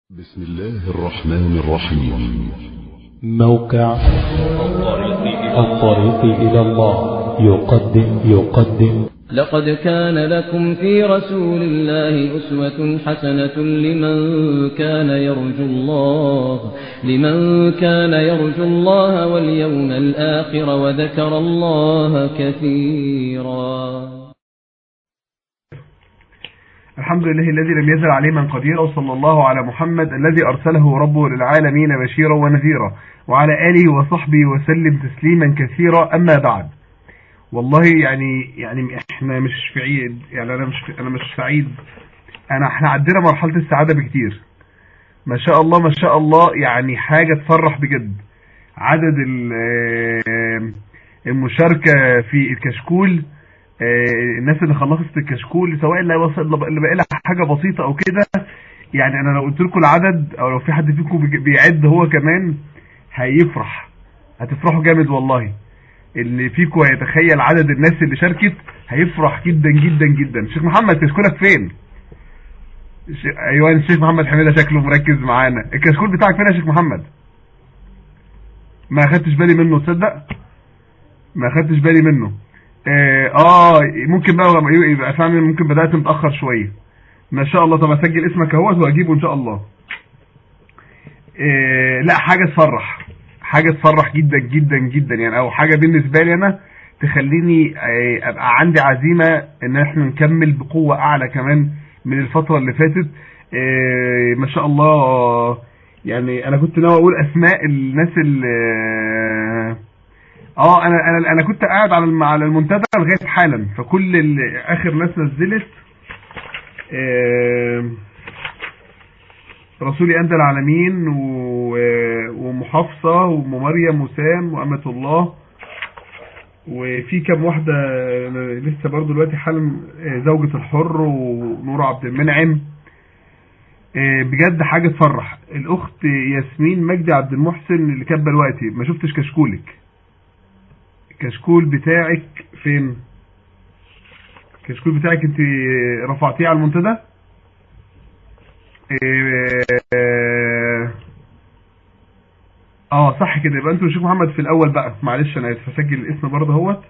بسم الله الرحمن الرحيم موقع الطريق إلى الله يقدم يقدم لقد كان لكم في رسول الله أسوة حسنة لمن كان يرجو الله لمن كان يرجو الله واليوم الآخر وذكر الله كثيرا الحمد لله الذي لم يزل عليما قديرا وصلى الله على محمد الذي أرسله ربه للعالمين بشيرا ونذيرا وعلى آله وصحبه وسلم تسليما كثيرا أما بعد والله يعني يعني احنا مش في عيد يعني انا مش في انا مش سعيد انا احنا عدينا مرحله السعاده بكتير ما شاء الله ما شاء الله يعني حاجه تفرح بجد عدد ال- المشاركه في الكشكول آه، الناس اللي خلصت الكشكول سواء اللي وصل اللي بقى لها حاجه بسيطه او كده يعني انا لو قلت لكم العدد او لو في حد فيكم بيج- بيعد هو كمان هيفرح هتفرحوا جامد والله اللي فيكم هيتخيل عدد الناس اللي شاركت هيفرح جدا جدا جدا شيخ محمد كشكولك فين ش- ايوه الشيخ محمد حميده شكله مركز معانا الكشكول بتاعك فين يا شيخ محمد ما خدتش بالي منه تصدق ما خدتش بالي منه اه, آه ممكن بقى يبقى فعلا ممكن بدات متاخر شويه ما شاء الله طب اسجل اسمك اهوت واجيبه ان شاء الله آه لا حاجه تفرح حاجه تفرح جدا جدا جدا يعني او حاجه بالنسبه لي انا تخليني آه، ابقى عندي عزيمه ان احنا نكمل بقوه اعلى كمان من الفتره اللي فاتت آه، ما شاء الله يعني انا كنت ناوي اقول اسماء الناس اللي اه انا انا انا كنت قاعد على الم- على المنتدى لغايه حالا فكل ال- اخر ناس نزلت آه، رسولي أنت العالمين و- ومحافظة وأم مريم وسام وأمة الله وفي كام واحدة أنا لسه برضو دلوقتي حالا آه، زوجة الحر ونور عبد المنعم آه، بجد حاجة تفرح الأخت ياسمين مجدي عبد المحسن اللي كاتبة دلوقتي ما شفتش كشكولك كشكول بتاعك فين كشكول بتاعك انت رفعتيه على المنتدى اه آه، صح كده يبقى انتوا الشيخ محمد في الاول بقى معلش انا اسف هسجل الاسم برضه اهوت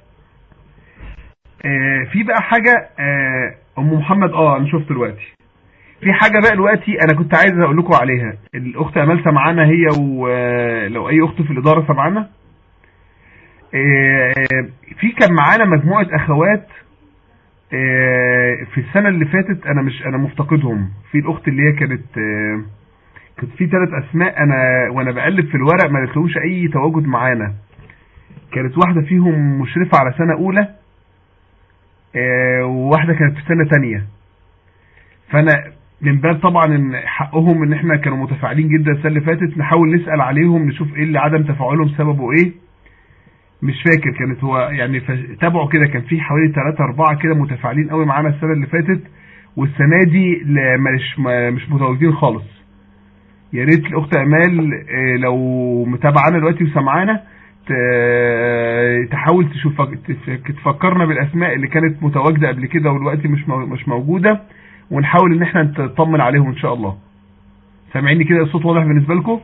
آه في بقى حاجه آه ام محمد اه انا شفت دلوقتي في حاجه بقى دلوقتي انا كنت عايز اقول لكم عليها الاخت امال سمعانا هي ولو اي اخت في الاداره سمعانا آه في كان معانا مجموعه اخوات آه، في السنة اللي فاتت انا مش انا مفتقدهم في الاخت اللي هي كانت آه، كانت في ثلاث اسماء انا وانا بقلب في الورق ما لقيتلهمش اي تواجد معانا كانت واحدة فيهم مشرفة على سنة اولى آه، وواحدة كانت في سنة تانية فانا من باب طبعا ان حقهم ان احنا كانوا متفاعلين جدا السنة اللي فاتت نحاول نسأل عليهم نشوف ايه اللي عدم تفاعلهم سببه ايه مش فاكر كانت هو يعني ف- تابعوا كده كان في حوالي 3 4 كده متفاعلين قوي معانا السنه اللي فاتت والسنه دي لا- مش ما- مش متواجدين خالص يا ريت الاخت امال آه، لو متابعانا دلوقتي وسامعانا ت- تحاول تشوف تف- تفكرنا بالاسماء اللي كانت متواجده قبل كده ودلوقتي مش مو- مش موجوده ونحاول ان احنا نطمن عليهم ان شاء الله سامعيني كده الصوت واضح بالنسبه لكم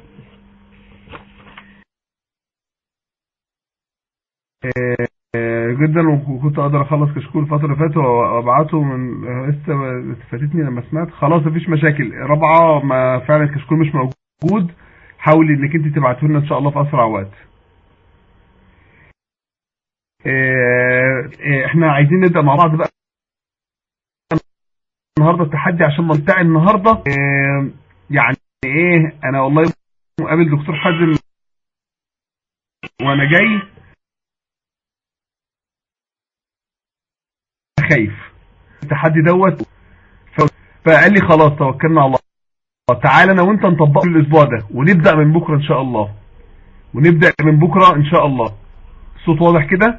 آه، جدا وكنت اقدر اخلص كشكول الفتره اللي فاتت وابعته من آه، لسه فاتتني لما سمعت خلاص مفيش مشاكل رابعه ما فعلا الكشكول مش موجود حاولي انك انت تبعته لنا ان شاء الله في اسرع وقت آه، آه، احنا عايزين نبدا مع بعض بقى النهارده التحدي عشان بتاع النهارده آه، يعني ايه انا والله مقابل دكتور حازم وانا جاي خايف التحدي دوت ف- فقال لي خلاص توكلنا على الله تعالى انا وانت نطبقه الاسبوع ده ونبدا من بكره ان شاء الله ونبدا من بكره ان شاء الله الصوت واضح كده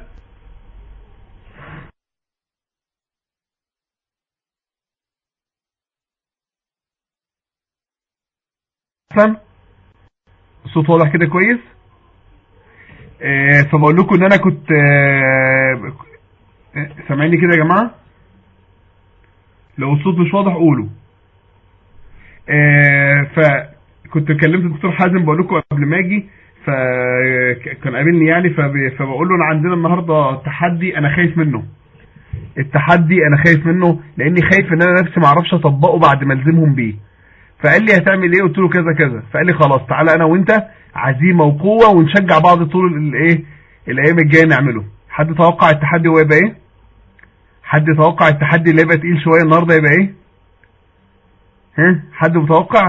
احسن الصوت واضح كده كويس آه، فبقول لكم ان انا كنت آه، سامعيني كده يا جماعه لو الصوت مش واضح قولوا آه، فكنت كلمت الدكتور حازم بقول لكم قبل ما اجي فكان قابلني يعني فب- فبقول له انا عندنا النهارده تحدي انا خايف منه التحدي انا خايف منه لاني خايف ان انا نفسي ما اعرفش اطبقه بعد ما الزمهم بيه فقال لي هتعمل ايه قلت له كذا كذا فقال لي خلاص تعالى انا وانت عزيمه وقوه ونشجع بعض طول الايه الايام الجايه نعمله حد توقع التحدي هو يبقى ايه حد يتوقع التحدي اللي يبقى تقيل شويه النهارده يبقى ايه ها حد متوقع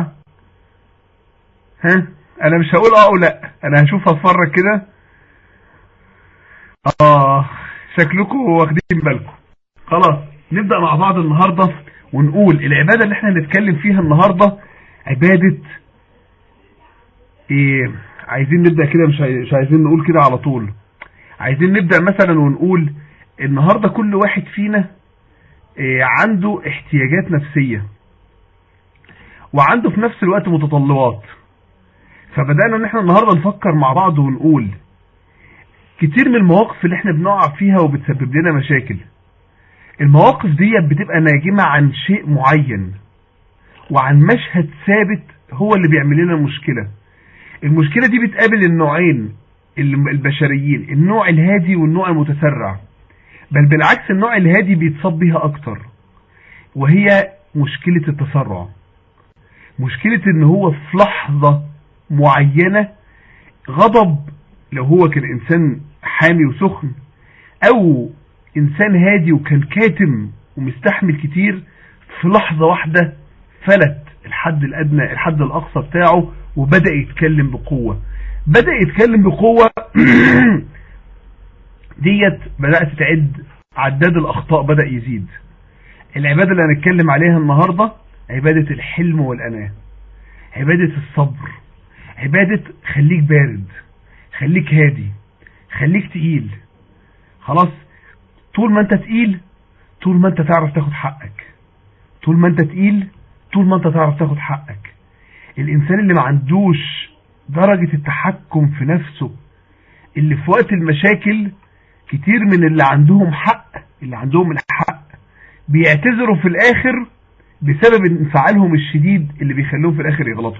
ها انا مش هقول اه او لا انا هشوف هتفرج كده اه شكلكم واخدين بالكم خلاص نبدأ مع بعض النهاردة ونقول العبادة اللي احنا هنتكلم فيها النهاردة عبادة ايه عايزين نبدأ كده مش عاي- مش عايزين نقول كده على طول عايزين نبدأ مثلا ونقول النهاردة كل واحد فينا إيه عنده احتياجات نفسية وعنده في نفس الوقت متطلبات فبدأنا ان احنا النهاردة نفكر مع بعض ونقول كتير من المواقف اللي احنا بنقع فيها وبتسبب لنا مشاكل المواقف دي بتبقى ناجمة عن شيء معين وعن مشهد ثابت هو اللي بيعمل لنا مشكلة المشكلة دي بتقابل النوعين الم- البشريين النوع الهادي والنوع المتسرع بل بالعكس النوع الهادي بيتصاب بيها اكتر وهي مشكلة التسرع مشكلة ان هو في لحظة معينة غضب لو هو كان انسان حامي وسخن او انسان هادي وكان كاتم ومستحمل كتير في لحظة واحدة فلت الحد الادنى الحد الاقصى بتاعه وبدأ يتكلم بقوة بدأ يتكلم بقوة ديت بدأت تعد عداد الاخطاء بدأ يزيد العبادة اللي هنتكلم عليها النهاردة عبادة الحلم والأناة عبادة الصبر عبادة خليك بارد خليك هادي خليك تقيل خلاص طول ما انت تقيل طول ما انت تعرف تاخد حقك طول ما انت تقيل طول ما انت تعرف تاخد حقك الانسان اللي ما عندوش درجة التحكم في نفسه اللي في وقت المشاكل كتير من اللي عندهم حق اللي عندهم الحق بيعتذروا في الاخر بسبب انفعالهم الشديد اللي بيخليهم في الاخر يغلطوا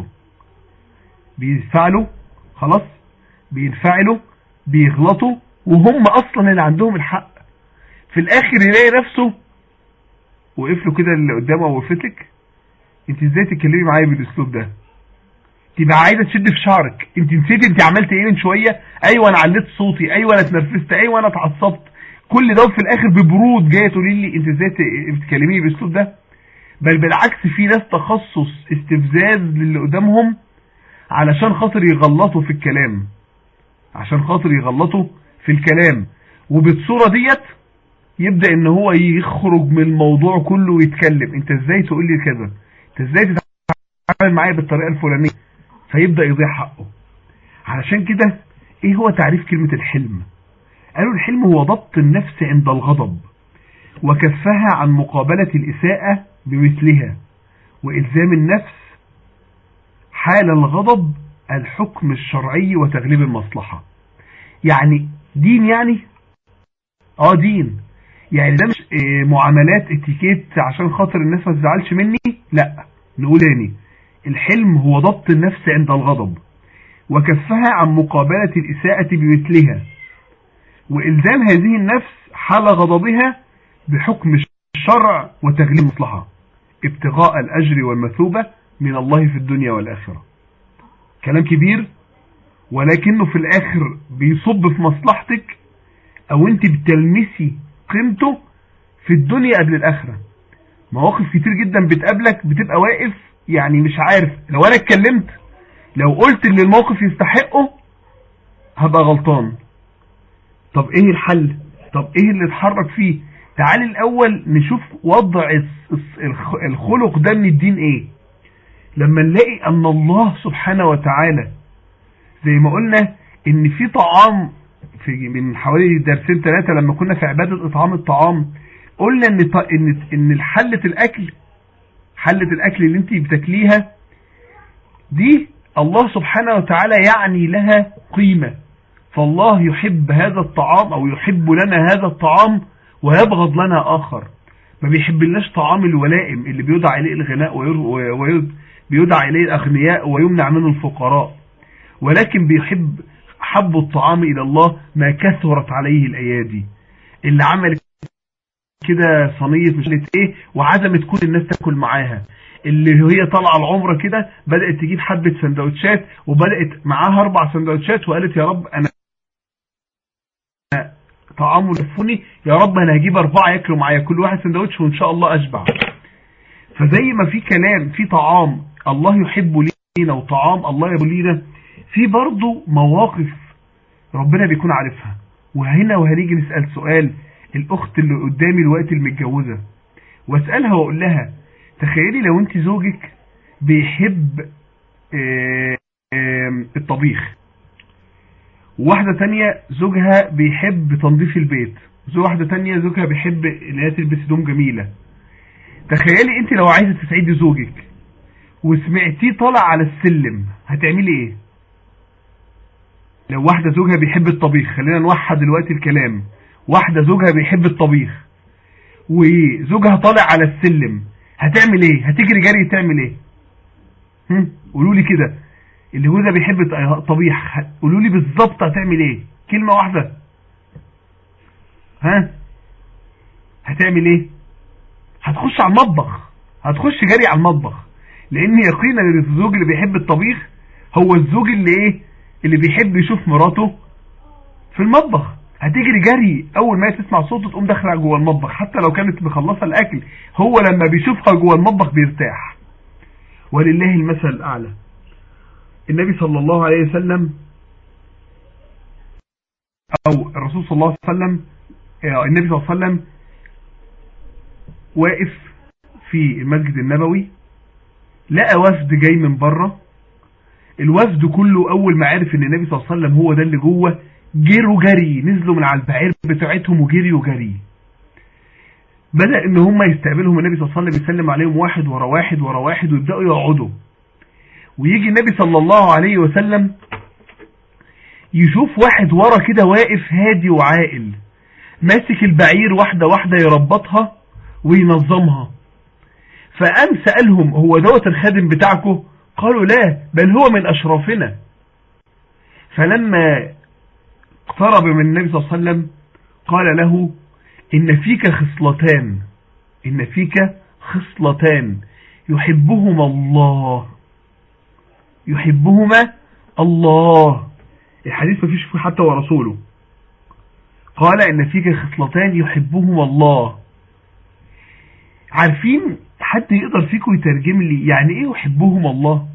بينفعلوا خلاص بينفعلوا بيغلطوا وهم اصلا اللي عندهم الحق في الاخر يلاقي نفسه وقف له كده اللي قدامه وقفتك انت ازاي تتكلمي معايا بالاسلوب ده تبقى عايزه تشد في شعرك انت نسيتي انت عملت ايه من شويه ايوه انا عليت صوتي ايوه انا اتنرفزت ايوه انا اتعصبت كل ده في الاخر ببرود جايه تقولي لي انت ازاي ت- بتكلميني بالاسلوب ده بل بالعكس في ناس تخصص استفزاز للي قدامهم علشان خاطر يغلطوا في الكلام عشان خاطر يغلطوا في الكلام وبالصورة ديت يبدأ ان هو يخرج من الموضوع كله ويتكلم انت ازاي تقول لي كذا انت ازاي تتعامل معايا بالطريقة الفلانية فيبدأ يضيع حقه علشان كده ايه هو تعريف كلمة الحلم قالوا الحلم هو ضبط النفس عند الغضب وكفها عن مقابلة الإساءة بمثلها وإلزام النفس حال الغضب الحكم الشرعي وتغليب المصلحة يعني دين يعني اه دين يعني ده مش آه، معاملات اتيكيت عشان خاطر الناس ما تزعلش مني لا نقول تاني الحلم هو ضبط النفس عند الغضب وكفها عن مقابلة الإساءة بمثلها وإلزام هذه النفس حال غضبها بحكم الشرع وتغليب المصلحة ابتغاء الأجر والمثوبة من الله في الدنيا والآخرة كلام كبير ولكنه في الآخر بيصب في مصلحتك أو أنت بتلمسي قيمته في الدنيا قبل الآخرة مواقف كتير جدا بتقابلك بتبقى واقف يعني مش عارف لو أنا اتكلمت لو قلت اللي الموقف يستحقه هبقى غلطان طب ايه الحل طب ايه اللي اتحرك فيه تعال الاول نشوف وضع الس- الس- الخ- الخلق ده من الدين ايه لما نلاقي ان الله سبحانه وتعالى زي ما قلنا ان في طعام في من حوالي درسين ثلاثة لما كنا في عبادة اطعام الطعام قلنا ان ط- ان ان حلة الاكل حلة الاكل اللي انت بتاكليها دي الله سبحانه وتعالى يعني لها قيمة فالله يحب هذا الطعام او يحب لنا هذا الطعام ويبغض لنا اخر ما بيحب لناش طعام الولائم اللي بيوضع عليه الغناء وير- وير- بيدعى إليه الأغنياء ويمنع منه الفقراء ولكن بيحب حب الطعام إلى الله ما كثرت عليه الأيادي اللي عملت كده صينية مش عارف ايه وعزمت كل الناس تاكل معاها اللي هي طالعه العمره كده بدات تجيب حبه سندوتشات وبدات معاها اربع سندوتشات وقالت يا رب انا طعامه لفوني يا رب انا هجيب اربعه ياكلوا معايا كل واحد سندوتش وان شاء الله اشبع فزي ما في كلام في طعام الله يحبه لينا وطعام الله يحبه لينا في برضه مواقف ربنا بيكون عارفها وهنا وهنيجي نسأل سؤال الأخت اللي قدامي الوقت المتجوزة واسألها وأقول لها تخيلي لو انت زوجك بيحب آه، آه، الطبيخ وواحدة تانية زوجها بيحب تنظيف البيت زوج واحدة تانية زوجها بيحب ان هي تلبس هدوم جميلة تخيلي انت لو عايزة تسعدي زوجك وسمعتيه طالع على السلم هتعملي ايه لو واحدة زوجها بيحب الطبيخ خلينا نوحد دلوقتي الكلام واحدة زوجها بيحب الطبيخ وزوجها طالع على السلم هتعمل ايه هتجري جري تعمل ايه هم؟ قولوا لي كده اللي هو ده بيحب الطبيخ قولوا لي بالظبط هتعمل ايه كلمة واحدة ها هتعمل ايه هتخش على المطبخ هتخش جري على المطبخ لان يقينا ان الزوج اللي بيحب الطبيخ هو الزوج اللي ايه اللي بيحب يشوف مراته في المطبخ هتجري جري اول ما تسمع صوته تقوم داخله جوه المطبخ حتى لو كانت مخلصه الاكل هو لما بيشوفها جوه المطبخ بيرتاح ولله المثل الاعلى النبي صلى الله عليه وسلم او الرسول صلى الله عليه وسلم النبي صلى الله عليه وسلم واقف في المسجد النبوي لقى وفد جاي من بره الوفد كله اول ما عرف ان النبي صلى الله عليه وسلم هو ده اللي جوه جروا جري نزلوا من على البعير بتاعتهم وجريوا جري بدأ ان هم يستقبلهم النبي صلى الله عليه وسلم يسلم عليهم واحد ورا واحد ورا واحد ويبدأوا يقعدوا ويجي النبي صلى الله عليه وسلم يشوف واحد ورا كده واقف هادي وعاقل ماسك البعير واحدة واحدة يربطها وينظمها فقام سألهم هو دوت الخادم بتاعكم قالوا لا بل هو من أشرافنا فلما اقترب من النبي صلى الله عليه وسلم قال له إن فيك خصلتان إن فيك خصلتان يحبهما الله يحبهما الله الحديث ما فيش فيه حتى ورسوله قال إن فيك خصلتان يحبهما الله عارفين حد يقدر فيكم يترجم لي يعني ايه يحبهم الله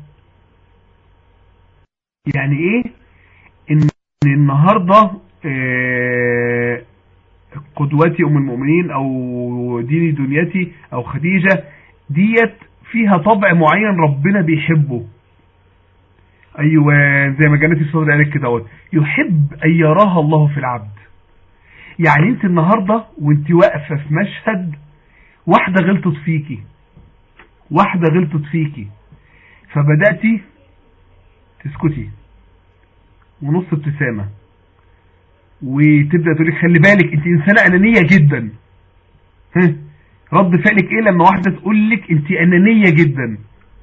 يعني ايه ان النهاردة اه قدوتي ام المؤمنين او ديني دنيتي او خديجة ديت فيها طبع معين ربنا بيحبه ايوه زي ما جنتي الصدر قالت كده يحب ان يراها الله في العبد يعني انت النهاردة وانت واقفة في مشهد واحدة غلطت فيكي واحدة غلطت فيكي فبدأتي تسكتي ونص ابتسامة وتبدأ تقولك خلي بالك انت انسانة انانية جدا ها رد فعلك ايه لما واحدة تقول لك انت انانية جدا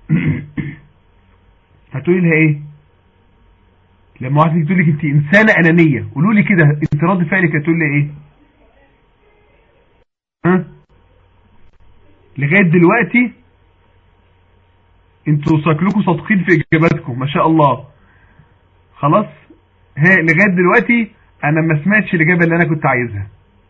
هتقولي لها ايه لما واحدة تقول لك انت انسانة انانية قولوا لي كده انت رد فعلك هتقول لي ايه ها لغاية دلوقتي انتوا شكلكم صادقين في اجاباتكم ما شاء الله خلاص ها لغاية دلوقتي انا ما سمعتش الاجابة اللي انا كنت عايزها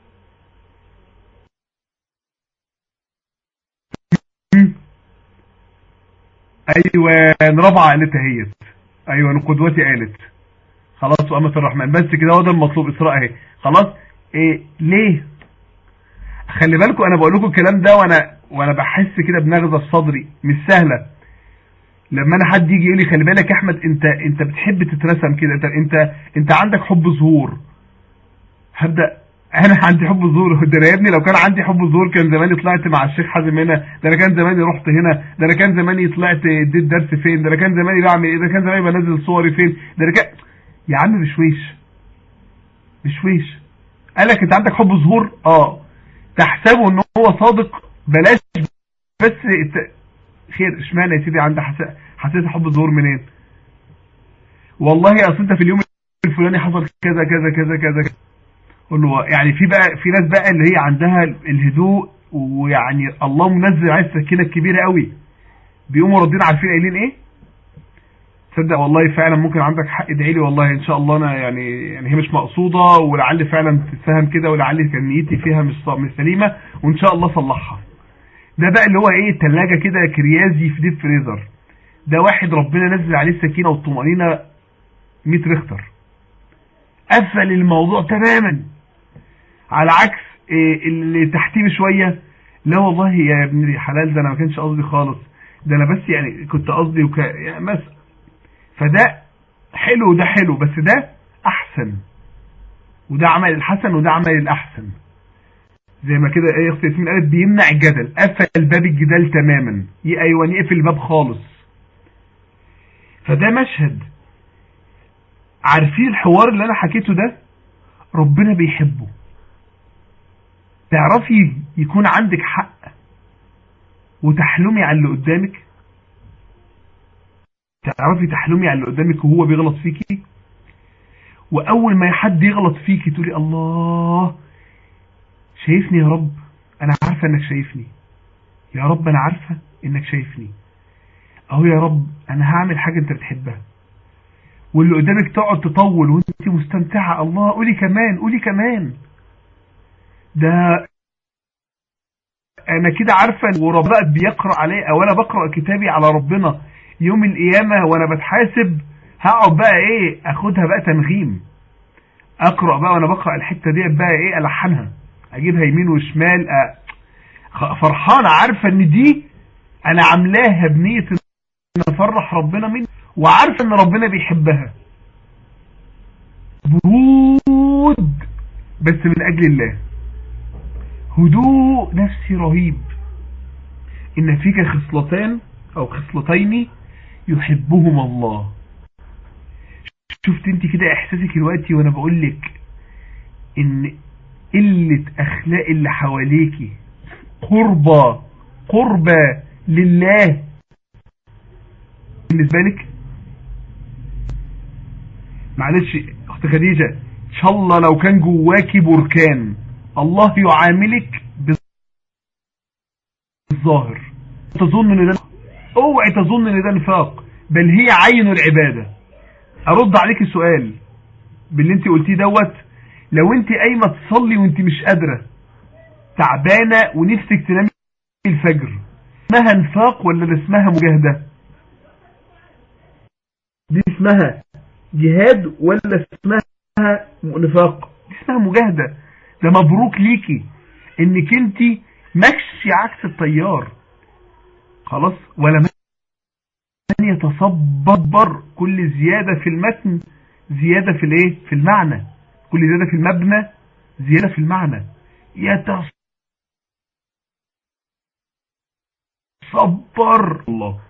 ايوه رابعة قالتها هي ايوه قدوتي قالت خلاص وامة الرحمن بس كده هو ده المطلوب اسراء اهي خلاص ايه ليه خلي بالكم انا بقول لكم الكلام ده وانا وانا بحس كده بنغزه في صدري مش سهله لما انا حد يجي يقول لي خلي بالك يا احمد انت انت بتحب تترسم كده انت انت انت عندك حب ظهور هبدا انا عندي حب ظهور ده انا يا ابني لو كان عندي حب ظهور كان زماني طلعت مع الشيخ حازم هنا ده انا كان زماني رحت هنا ده انا كان زماني طلعت اديت درس فين ده انا كان زماني بعمل ايه ده كان زماني بنزل صوري فين ده انا كان يا عم بشويش بشويش قالك انت عندك حب ظهور اه تحسبه ان هو صادق بلاش بس خير اشمعنى يا سيدي عندها حس... حساسيه حب الظهور منين والله اصل انت في اليوم الفلاني حصل كذا كذا كذا كذا كذا قول له يعني في بقى في ناس بقى اللي هي عندها الهدوء ويعني الله منزل عليه السكينه الكبيره قوي بيقوموا راضيين عارفين قايلين ايه تصدق والله فعلا ممكن عندك حق ادعي لي والله ان شاء الله انا يعني يعني هي مش مقصوده ولعل فعلا تتفهم كده ولعل كان نيتي فيها مش مش سليمه وان شاء الله صلحها ده بقى اللي هو ايه الثلاجه كده كريازي في ديب فريزر ده واحد ربنا نزل عليه السكينه والطمانينه 100 ريختر قفل الموضوع تماما على عكس إيه اللي تحتيه بشويه لا والله يا ابن الحلال ده انا ما كانش قصدي خالص ده انا بس يعني كنت قصدي وك... يعني بس فده حلو وده حلو بس ده احسن وده عمل الحسن وده عمل الاحسن زي ما كده ايه اختي ياسمين قالت بيمنع الجدل قفل باب الجدال تماما ايوه يقفل الباب خالص فده مشهد عارفين الحوار اللي انا حكيته ده ربنا بيحبه تعرفي يكون عندك حق وتحلمي على اللي قدامك تعرفي تحلمي على اللي قدامك وهو بيغلط فيكي واول ما حد يغلط فيكي تقولي الله شايفني يا رب انا عارفه انك شايفني يا رب انا عارفه انك شايفني اهو يا رب انا هعمل حاجه انت بتحبها واللي قدامك تقعد تطول وانت مستمتعه الله قولي كمان قولي كمان ده انا كده عارفه وربنا بيقرا علي او انا بقرا كتابي على ربنا يوم القيامه وانا بتحاسب هقعد بقى ايه اخدها بقى تنغيم اقرا بقى وانا بقرا الحته دي بقى ايه الحنها اجيبها يمين وشمال فرحانه عارفه ان دي انا عاملاها بنيه ان افرح ربنا مني وعارفه ان ربنا بيحبها برود بس من اجل الله هدوء نفسي رهيب ان فيك خصلتان او خصلتين يحبهما الله شفت انت كده احساسك دلوقتي وانا بقول لك ان قلة اخلاق اللي حواليكي قربة قربة لله بالنسبة لك معلش اخت خديجة ان شاء الله لو كان جواكي بركان الله يعاملك بالظاهر تظن ان ده اوعي تظن ان ده نفاق بل هي عين العبادة ارد عليك السؤال باللي انت قلتيه دوت لو انت قايمه تصلي وانت مش قادره تعبانه ونفسك تنامي الفجر اسمها نفاق ولا ده اسمها مجاهده دي اسمها جهاد ولا اسمها نفاق دي اسمها مجاهده ده مبروك ليكي انك انت ماشي عكس التيار خلاص ولا من يتصبر كل زيادة في المتن زيادة في الايه في المعنى كل زيادة في المبنى زيادة في المعنى يتصبر الله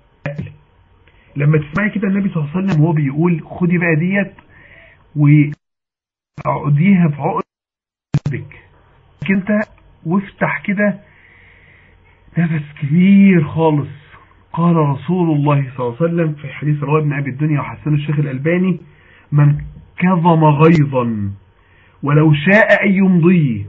لما تسمعي كده النبي صلى الله عليه وسلم وهو بيقول خدي بقى ديت وعقديها في عقدك انت وافتح كده نفس كبير خالص قال رسول الله صلى الله عليه وسلم في حديث رواه ابن أبي الدنيا وحسن الشيخ الألباني من كظم غيظا ولو شاء أن يمضيه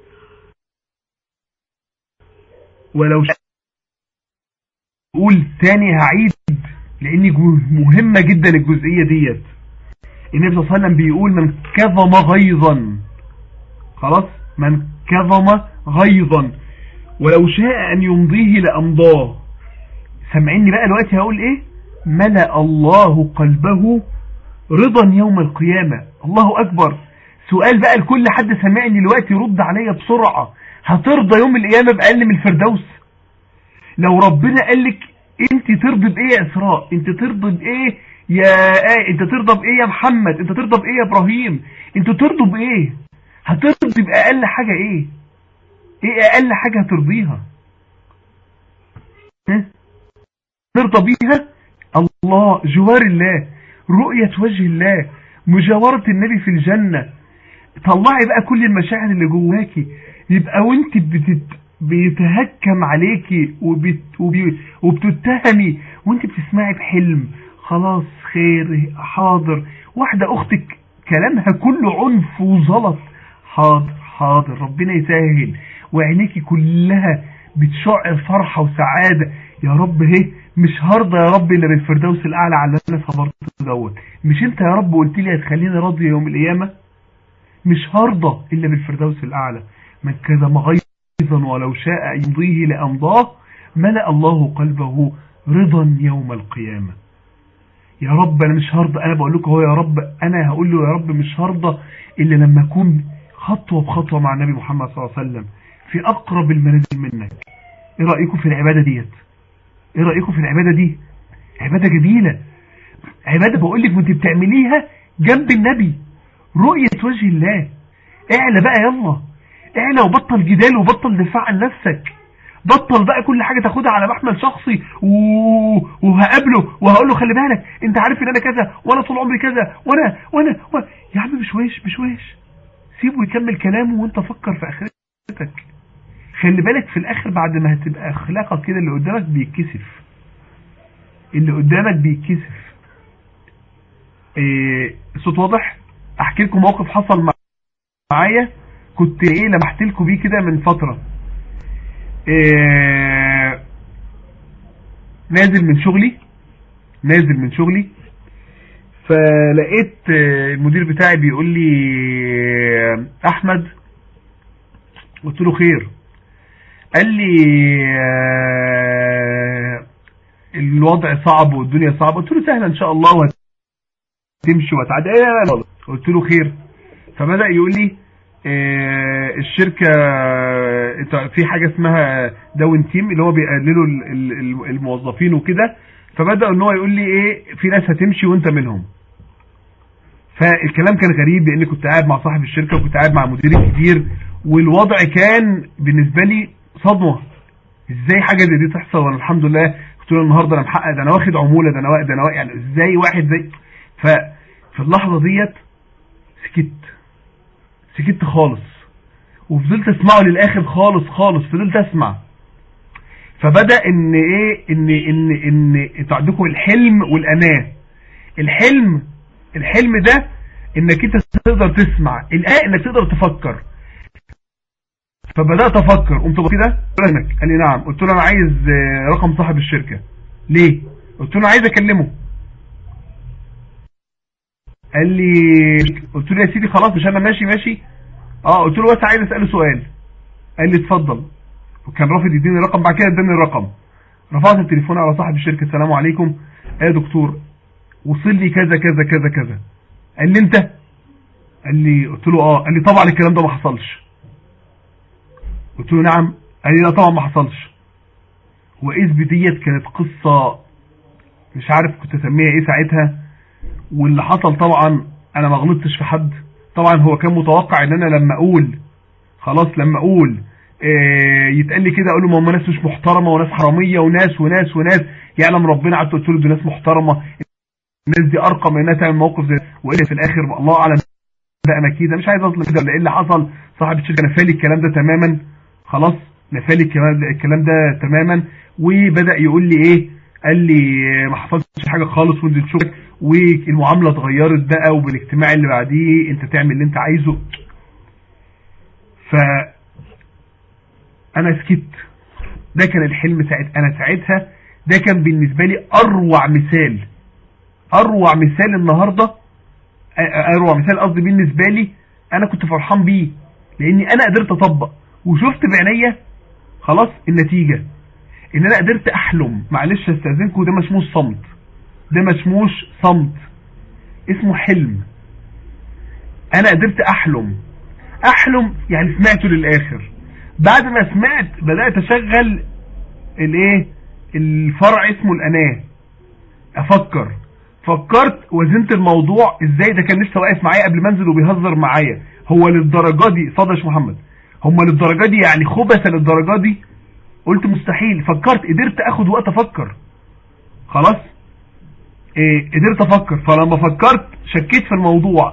ولو شاء قول تاني هعيد لأن مهمة جدا الجزئية ديت النبي صلى الله عليه وسلم بيقول من كظم غيظا خلاص من كظم غيظا ولو شاء أن يمضيه لأمضاه سامعيني بقى دلوقتي هقول ايه ملأ الله قلبه رضا يوم القيامة الله اكبر سؤال بقى لكل حد سامعني دلوقتي رد عليا بسرعة هترضى يوم القيامة بأقل من الفردوس لو ربنا قال لك انت ترضي بايه يا اسراء انت ترضي بايه يا آه انت ترضى بايه يا محمد انت ترضى بايه يا ابراهيم انت ترضوا بايه هترضي باقل حاجة ايه ايه اقل حاجة هترضيها ها ترضى بيها الله جوار الله رؤية وجه الله مجاورة النبي في الجنة طلعي بقى كل المشاعر اللي جواكي يبقى وانت بتت... بيتهكم عليكي وبت وبي وبتتهمي وانت بتسمعي بحلم خلاص خير حاضر واحدة اختك كلامها كله عنف وزلط حاضر حاضر ربنا يسهل وعينيكي كلها بتشع فرحة وسعادة يا رب هي مش هرضى يا رب الا بالفردوس الاعلى على اللي انا صبرت دوت مش انت يا رب قلت لي هتخليني راضي يوم القيامه مش هرضى الا بالفردوس الاعلى من كذا مغيظا ولو شاء يمضيه لامضاه ملأ الله قلبه رضا يوم القيامه يا رب انا مش هرضى انا بقول لكم هو يا رب انا هقول له يا رب مش هرضى الا لما اكون خطوه بخطوه مع النبي محمد صلى الله عليه وسلم في اقرب المنازل منك ايه رايكم في العباده ديت ايه رأيكم في العبادة دي عبادة جميلة عبادة بقول لك وانت بتعمليها جنب النبي رؤية وجه الله اعلى بقى يلا اعلى وبطل جدال وبطل دفاع عن نفسك بطل بقى كل حاجة تاخدها على محمل شخصي و... وهقابله وهقول له خلي بالك انت عارف ان انا كذا وانا طول عمري كذا وانا وانا, وأنا. يا عم مش ويش مش ويش سيبه يكمل كلامه وانت فكر في اخرتك خلي بالك في الاخر بعد ما هتبقى اخلاقك كده اللي قدامك بيتكسف اللي قدامك بيتكسف إيه صوت واضح احكي لكم موقف حصل معايا كنت ايه لمحت لكم بيه كده من فتره إيه نازل من شغلي نازل من شغلي فلقيت المدير بتاعي بيقول لي احمد قلت له خير قال لي آه الوضع صعب والدنيا صعبة قلت له سهلة ان شاء الله وهتمشي وهتعدي ايه قلت له خير فبدأ يقول لي آه الشركة في حاجة اسمها داون تيم اللي هو بيقللوا الموظفين وكده فبدأ ان هو يقول لي ايه في ناس هتمشي وانت منهم فالكلام كان غريب لان كنت قاعد مع صاحب الشركة وكنت قاعد مع مدير كبير والوضع كان بالنسبة لي صدمة ازاي حاجة زي دي تحصل وانا الحمد لله قلت له النهارده انا محقق ده انا واخد عمولة ده انا ده انا يعني ازاي واحد زي ففي اللحظة ديت سكت سكت خالص وفضلت اسمعه للاخر خالص خالص فضلت اسمع فبدأ ان ايه ان ان ان انتوا عندكم الحلم والاناه الحلم الحلم ده انك انت تقدر تسمع الآن انك تقدر تفكر فبدأت افكر قمت كده قال لي نعم قلت له انا عايز رقم صاحب الشركة ليه قلت له عايز اكلمه قال لي قلت له يا سيدي خلاص مش انا ماشي ماشي اه قلت له بس عايز اساله سؤال قال لي اتفضل وكان رافض يديني الرقم بعد كده اداني الرقم رفعت التليفون على صاحب الشركه السلام عليكم يا دكتور وصل لي كذا كذا كذا كذا قال لي انت قال لي قلت له اه قال لي طبعا الكلام ده ما حصلش قلت له نعم قال لي لا طبعا ما حصلش واذ بديت كانت قصه مش عارف كنت اسميها ايه ساعتها واللي حصل طبعا انا ما غلطتش في حد طبعا هو كان متوقع ان انا لما اقول خلاص لما اقول إيه يتقال لي كده اقول له ما هم ناس مش محترمه وناس حراميه وناس وناس وناس يعلم ربنا قعدت قلت له دول ناس محترمه الناس دي ارقى من انها تعمل موقف زي والا في الاخر الله اعلم بقى انا كده مش عايز اظلم كده لان اللي حصل صاحب الشركه نفالي الكلام ده تماما خلاص نفالي الكلام ده تماما وبدا يقول لي ايه قال لي ما حصلش حاجه خالص وانزل شغلك والمعامله اتغيرت بقى وبالاجتماع اللي بعديه انت تعمل اللي انت عايزه ف انا سكت ده كان الحلم ساعت انا ساعتها ده كان بالنسبه لي اروع مثال اروع مثال النهارده اروع مثال قصدي بالنسبه لي انا كنت فرحان بيه لاني انا قدرت اطبق وشفت بعينيا خلاص النتيجه ان انا قدرت احلم معلش استاذنكم ده مش صمت ده مش صمت اسمه حلم انا قدرت احلم احلم يعني سمعته للاخر بعد ما سمعت بدأت اشغل الايه الفرع اسمه الاناه افكر فكرت وزنت الموضوع ازاي ده كان لسه واقف معايا قبل ما انزل وبيهزر معايا هو للدرجه دي صدش محمد هم للدرجه دي يعني خبث للدرجه دي قلت مستحيل فكرت قدرت اخد وقت افكر خلاص إيه قدرت افكر فلما فكرت شكيت في الموضوع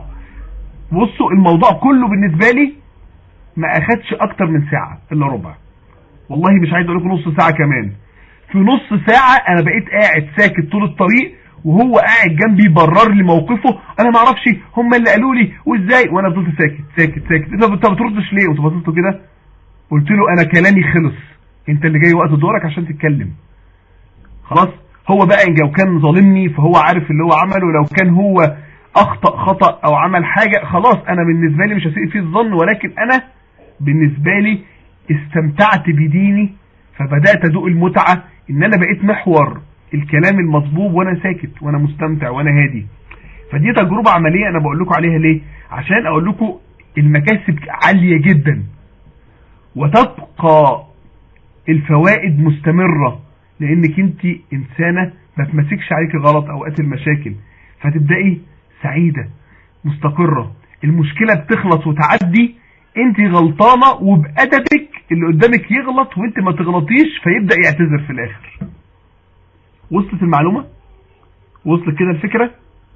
بصوا الموضوع كله بالنسبه لي ما اخدش اكتر من ساعه الا ربع والله مش عايز اقول لكم نص ساعه كمان في نص ساعه انا بقيت قاعد ساكت طول الطريق وهو قاعد جنبي يبرر لي موقفه انا ما اعرفش هم اللي قالوا لي وازاي وانا فضلت ساكت ساكت ساكت انت انت ما بتردش ليه وانت بصيت له كده قلت له انا كلامي خلص انت اللي جاي وقت دورك عشان تتكلم خلاص هو بقى ان لو كان ظالمني فهو عارف اللي هو عمله لو كان هو اخطا خطا او عمل حاجه خلاص انا بالنسبه لي مش هسيء فيه الظن ولكن انا بالنسبه لي استمتعت بديني فبدات ادوق المتعه ان انا بقيت محور الكلام المطبوب وانا ساكت وانا مستمتع وانا هادي فدي تجربه عمليه انا بقول لكم عليها ليه عشان اقول لكم المكاسب عاليه جدا وتبقى الفوائد مستمره لانك انت انسانه ما تمسكش عليك غلط اوقات المشاكل فتبداي سعيده مستقره المشكله بتخلص وتعدي انت غلطانه وبادبك اللي قدامك يغلط وانت ما تغلطيش فيبدا يعتذر في الاخر وصلت المعلومه وصلت كده الفكره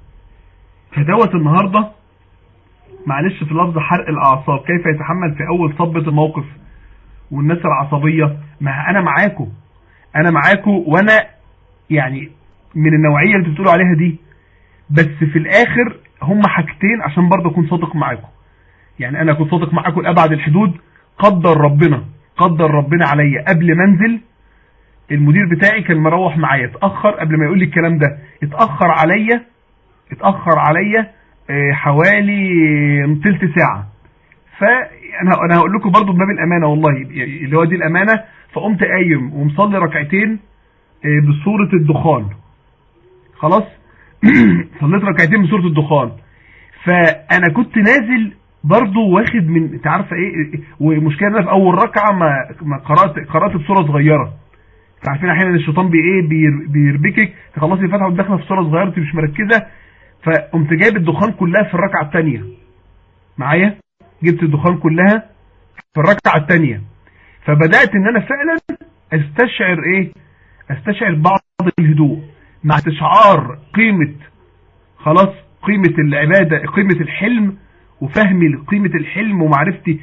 فدوت النهارده معلش في لفظ حرق الاعصاب كيف يتحمل في اول صبة الموقف والناس العصبيه ما انا معاكم انا معاكم وانا يعني من النوعيه اللي بتقولوا عليها دي بس في الاخر هم حاجتين عشان برضه اكون صادق معاكم يعني انا اكون صادق معاكم لابعد الحدود قدر ربنا قدر ربنا عليا قبل ما انزل المدير بتاعي كان مروح معايا اتاخر قبل ما يقول لي الكلام ده اتاخر عليا اتاخر عليا حوالي تلت ساعه فانا انا هقول لكم برضه بباب الامانه والله اللي هو دي الامانه فقمت قايم ومصلي ركعتين بصوره الدخان خلاص صليت ركعتين بصوره الدخان فانا كنت نازل برضه واخد من انت عارفه ايه ومشكله انا في اول ركعه ما ما قرات قرات بصوره صغيره عارفين احيانا الشيطان بي ايه بير بيربكك تخلصي الفاتحه وداخله في صوره صغيره انت مش مركزه فقمت جايب الدخان كلها في الركعه الثانيه معايا جبت الدخان كلها في الركعه الثانيه فبدات ان انا فعلا استشعر ايه استشعر بعض الهدوء مع استشعار قيمه خلاص قيمه العباده قيمه الحلم وفهمي لقيمه الحلم ومعرفتي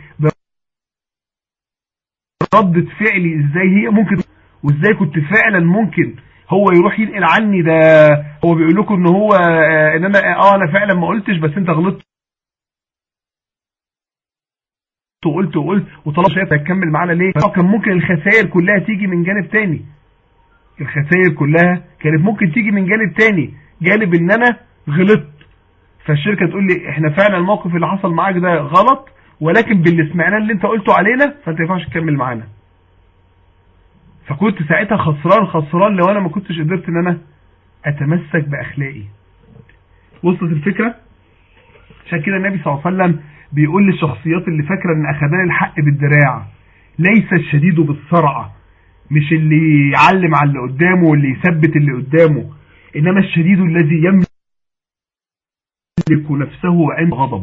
ردة فعلي ازاي هي ممكن وازاي كنت فعلا ممكن هو يروح ينقل عني ده هو بيقول لكم ان هو ان انا اه انا فعلا ما قلتش بس انت غلطت وقلت وقلت وطالما شايف هتكمل معانا ليه كان ممكن الخسائر كلها تيجي من جانب تاني الخسائر كلها كانت ممكن تيجي من جانب تاني جانب ان انا غلطت فالشركه تقول لي احنا فعلا الموقف اللي حصل معاك ده غلط ولكن باللي سمعناه اللي انت قلته علينا فانت ما ينفعش تكمل معانا فكنت ساعتها خسران خسران لو انا ما كنتش قدرت ان انا اتمسك باخلاقي وصلت الفكره عشان كده النبي صلى الله عليه وسلم بيقول للشخصيات اللي فاكره ان اخذان الحق بالدراع ليس الشديد بالسرعه مش اللي يعلم على اللي قدامه واللي يثبت اللي قدامه انما الشديد الذي يملك نفسه عند غضب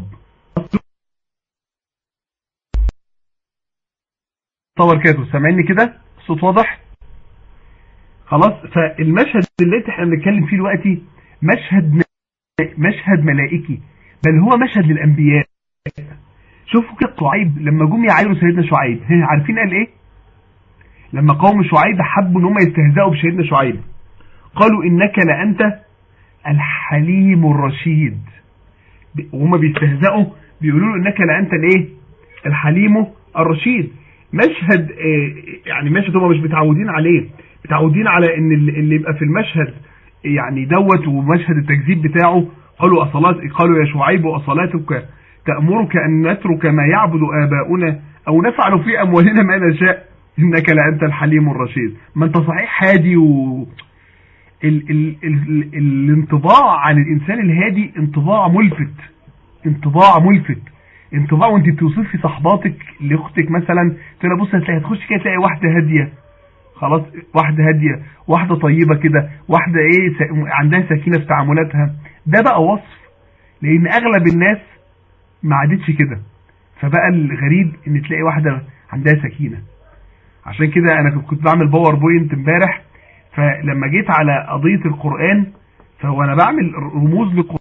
تصور كده سامعني كده الصوت واضح خلاص فالمشهد اللي احنا بنتكلم فيه دلوقتي مشهد مشهد ملائكي بل هو مشهد للانبياء شوفوا كده شعيب لما جم يعايروا سيدنا شعيب عارفين قال ايه لما قوم شعيب حبوا ان هم يستهزئوا بسيدنا شعيب قالوا انك لانت الحليم الرشيد وهم بيستهزئوا بيقولوا له انك لانت الايه الحليم الرشيد مشهد يعني مشهد هم مش متعودين عليه متعودين على ان اللي يبقى في المشهد يعني دوت ومشهد التكذيب بتاعه قالوا أصلات قالوا يا شعيب أصلاتك تأمرك أن نترك ما يعبد آباؤنا أو نفعل في أموالنا ما نشاء إنك لأنت الحليم الرشيد ما أنت صحيح هادي و ال... ال... ال... الانطباع عن الإنسان الهادي انطباع ملفت انطباع ملفت انطباع وانت بتوصفي صحباتك لاختك مثلا تقول بص هتلاقي تخش كده تلاقي واحده هاديه خلاص واحده هاديه واحده طيبه كده واحده ايه س... عندها سكينه في تعاملاتها ده بقى وصف لان اغلب الناس ما عادتش كده فبقى الغريب ان تلاقي واحده عندها سكينه عشان كده انا كنت بعمل باور بوينت امبارح فلما جيت على قضيه القران فهو انا بعمل رموز للقران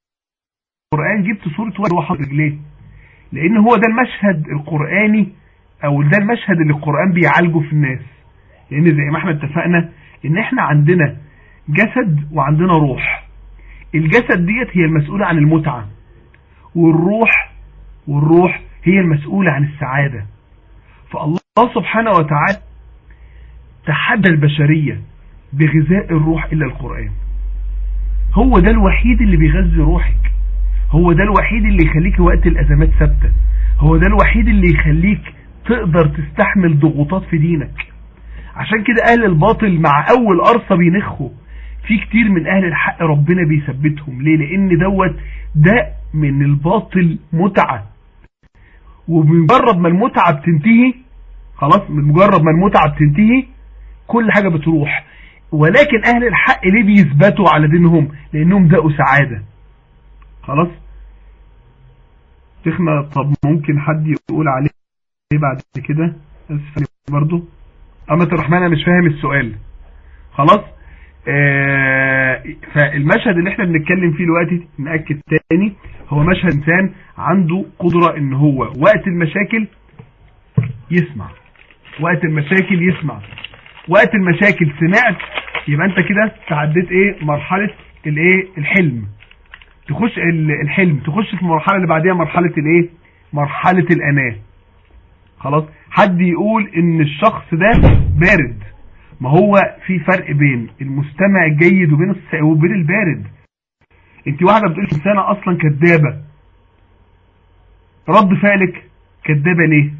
جبت صوره واحد هو حاطط رجليه لان هو ده المشهد القراني او ده المشهد اللي القرآن بيعالجه في الناس لان زي ما احنا اتفقنا ان احنا عندنا جسد وعندنا روح الجسد ديت هي المسؤولة عن المتعة والروح والروح هي المسؤولة عن السعادة فالله سبحانه وتعالى تحدى البشرية بغذاء الروح إلا القرآن هو ده الوحيد اللي بيغذي روحك هو ده الوحيد اللي يخليك وقت الأزمات ثابتة هو ده الوحيد اللي يخليك تقدر تستحمل ضغوطات في دينك عشان كده أهل الباطل مع أول قرصة بينخوا في كتير من أهل الحق ربنا بيثبتهم ليه لأن دوت ده من الباطل متعة وبمجرد ما المتعة بتنتهي خلاص من مجرد ما المتعة بتنتهي كل حاجة بتروح ولكن أهل الحق ليه بيثبتوا على دينهم لأنهم دقوا سعادة خلاص شيخنا طب ممكن حد يقول عليه بعد كده اسفل برضو أمة الرحمن أنا مش فاهم السؤال خلاص آه فالمشهد اللي احنا بنتكلم فيه دلوقتي نأكد تاني هو مشهد انسان عنده قدرة ان هو وقت المشاكل يسمع وقت المشاكل يسمع وقت المشاكل سمعت يبقى انت كده تعديت ايه مرحلة الايه الحلم تخش الحلم تخش في المرحلة اللي بعديها مرحلة الايه مرحلة الاناه خلاص حد يقول ان الشخص ده بارد ما هو في فرق بين المستمع الجيد وبين وبين البارد انت واحدة بتقول انسانة اصلا كدابة رد فعلك كدابة ليه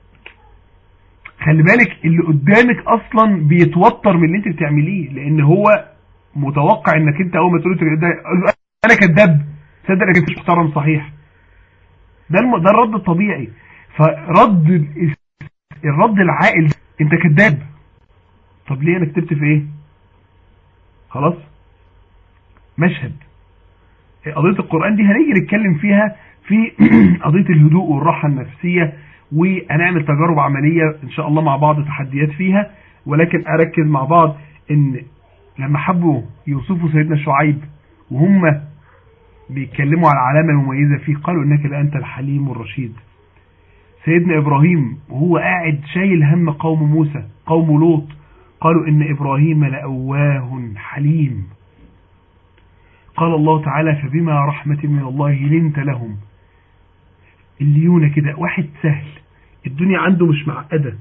خلي بالك اللي قدامك اصلا بيتوتر من اللي انت بتعمليه لان هو متوقع انك انت اول ما تقول له انا كذاب صدق انك انت محترم صحيح ده الم... ده الرد الطبيعي فرد الرد العاقل انت كذاب طب ليه انا كتبت في ايه خلاص مشهد قضية القرآن دي هنيجي نتكلم فيها في قضية الهدوء والراحة النفسية وهنعمل تجارب عملية ان شاء الله مع بعض تحديات فيها ولكن اركز مع بعض ان لما حبوا يوصفوا سيدنا شعيب وهم بيتكلموا على العلامة المميزة فيه قالوا انك لأنت الحليم الرشيد سيدنا ابراهيم وهو قاعد شايل هم قوم موسى قوم لوط قالوا ان ابراهيم لأواه حليم قال الله تعالى فبما رحمة من الله لنت لهم الليونة كده واحد سهل الدنيا عنده مش معقدة